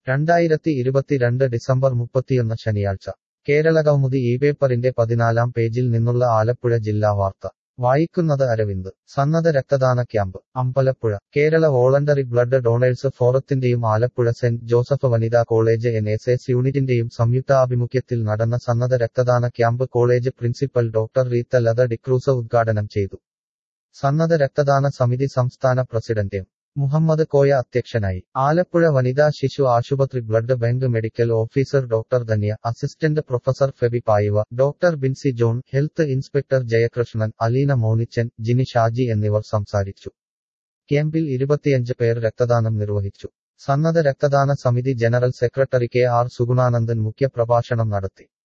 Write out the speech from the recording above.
രണ്ടായിരത്തി ഇരുപത്തിരണ്ട് ഡിസംബർ മുപ്പത്തിയൊന്ന് ശനിയാഴ്ച കേരളകൗമുദി ഈ പേപ്പറിന്റെ പതിനാലാം പേജിൽ നിന്നുള്ള ആലപ്പുഴ ജില്ലാ വാർത്ത വായിക്കുന്നത് അരവിന്ദ് സന്നദ്ധ രക്തദാന camp Ambalappuzha Kerala voluntary blood donors ഫോറത്തിന്റെയും ആലപ്പുഴ സെന്റ് ജോസഫ് വനിതാ കോളേജ് എൻ എസ് എസ് യൂണിറ്റിന്റെയും സംയുക്താഭിമുഖ്യത്തിൽ നടന്ന സന്നദ്ധ രക്തദാന camp college principal doctor Reetha Latha D'Cruz ഉദ്ഘാടനം ചെയ്തു സന്നദ്ധ രക്തദാന സമിതി സംസ്ഥാന പ്രസിഡന്റ് എം മുഹമ്മദ് കോയ അധ്യക്ഷനായി ആലപ്പുഴ വനിതാ ശിശു ആശുപത്രി blood bank medical officer doctor Dhanya assistant professor Febi Payuva doctor Binsy John health inspector Jayakrishnan Aleena Monichan Jini Shaji എന്നിവർ സംസാരിച്ചു ക്യാമ്പിൽ ഇരുപത്തിയഞ്ച് പേർ രക്തദാനം നിർവഹിച്ചു സന്നദ്ധ രക്തദാന സമിതി general secretary K R Sugunanandan മുഖ്യപ്രഭാഷണം നടത്തി